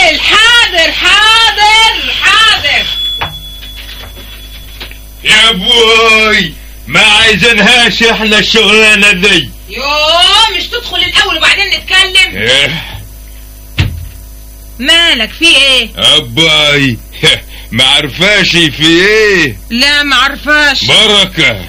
فضيل حاضر حاضر حاضر يا ابوي ما عايزينهاش احنا الشغلانه دي يوه مش تدخل الاول وبعدين نتكلم إيه، مالك في ايه اباي ما عرفاش في ايه لا ما عرفاش بركه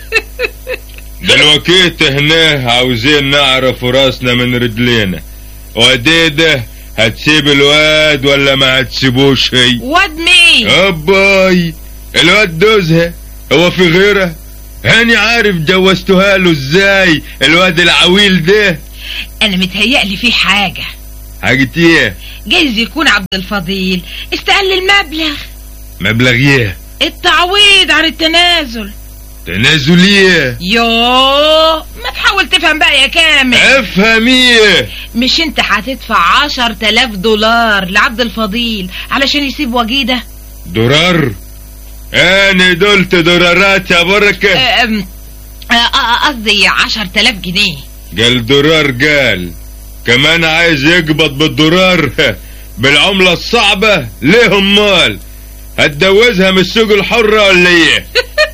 دلوقتي هنا عاوزين نعرف راسنا من رجلينا وديده هتسيب الواد ولا ما هتسيبوش هي واد مين اباي الواد دوزها هو في غيره هاني عارف جوزتها له ازاي الواد العويل ده انا متهيألي في حاجة حاجة ايه جايز يكون عبد الفضيل استقل المبلغ مبلغ ايه التعويض عن التنازل تنازلية يوه ما تحاول تفهم بقى يا كامل افهم ايه مش انت هتدفع عشر تلاف دولار لعبد الفضيل علشان يسيب وجيده درار انا دولت درارات يا بركة أم، آه، آه، قصدي عشر تلاف جنيه قال درار قال كمان عايز يقبض بالدولار بالعملة الصعبة ليه امال هتجوزها من السوق الحرة ولا ايه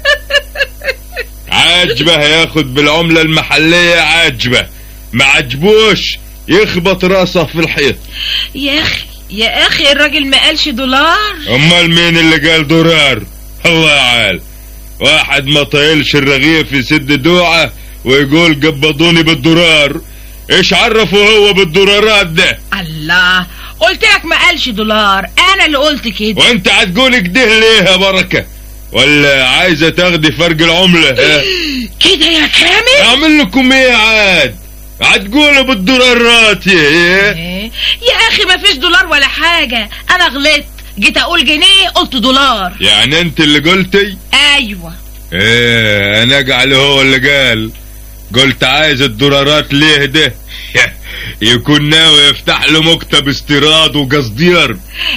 عاجبه ياخد بالعملة المحلية عاجبه ما عجبوش يخبط راسه في الحيط يا اخي يا اخي الراجل ما قالش دولار امال مين اللي قال دولار الله عال واحد ما طايلش الرغيف يسد دوعه ويقول قبضوني بالدولار ايش عرفه هو بالدولارات ده الله قلت لك ما قالش دولار انا اللي قلت كده وانت هتقول كده ليه يا بركه ولا عايزه تاخدي فرق العمله ها؟ كده يا كامل اعمل لكم ايه عاد هتقولوا بالدولارات يا إيه؟ إيه؟ يا اخي ما فيش دولار ولا حاجة انا غلطت جيت اقول جنيه قلت دولار يعني انت اللي قلتي ايوه ايه انا اجعل هو اللي قال قلت عايز الدولارات ليه ده يكون ناوي يفتح له مكتب استيراد وقصدير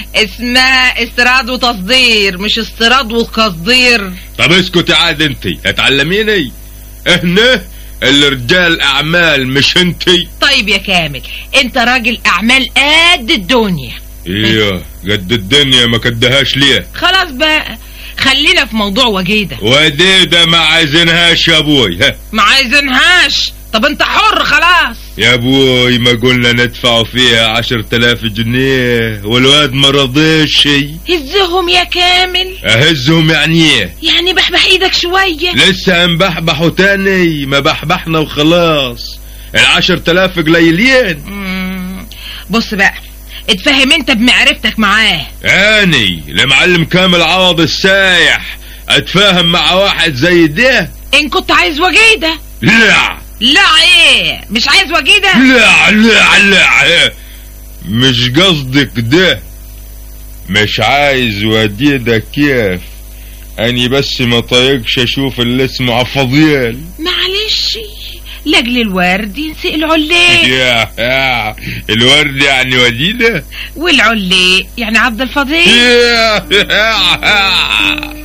اسمها استيراد وتصدير مش استيراد وقصدير طب اسكت عاد انت هتعلميني هنا الرجال اعمال مش انتي طيب يا كامل انت راجل اعمال قد الدنيا ايوه قد الدنيا ما كدهاش ليه خلاص بقى خلينا في موضوع وجيده ودي ده ما عايزينهاش يا ابوي ها ما عايزينهاش طب انت حر خلاص يا ابوي ما قلنا ندفعوا فيها عشر تلاف جنيه والواد ما رضيش هزهم يا كامل اهزهم يعني ايه يعني بحبح ايدك شوية لسه هنبحبحوا تاني ما بحبحنا وخلاص العشر تلاف قليلين مم. بص بقى اتفهم انت بمعرفتك معاه اني لمعلم كامل عوض السايح اتفاهم مع واحد زي ده ان كنت عايز وجيدة لا لا ايه مش عايز وجيدة لا لا لا مش قصدك ده مش عايز وديدة كيف اني بس ما طايقش اشوف اللي اسمه عفضيال معلش لاجل الورد ينسق العليق يا يا الورد يعني وديدة والعليق يعني عبد الفضيل يا- يا-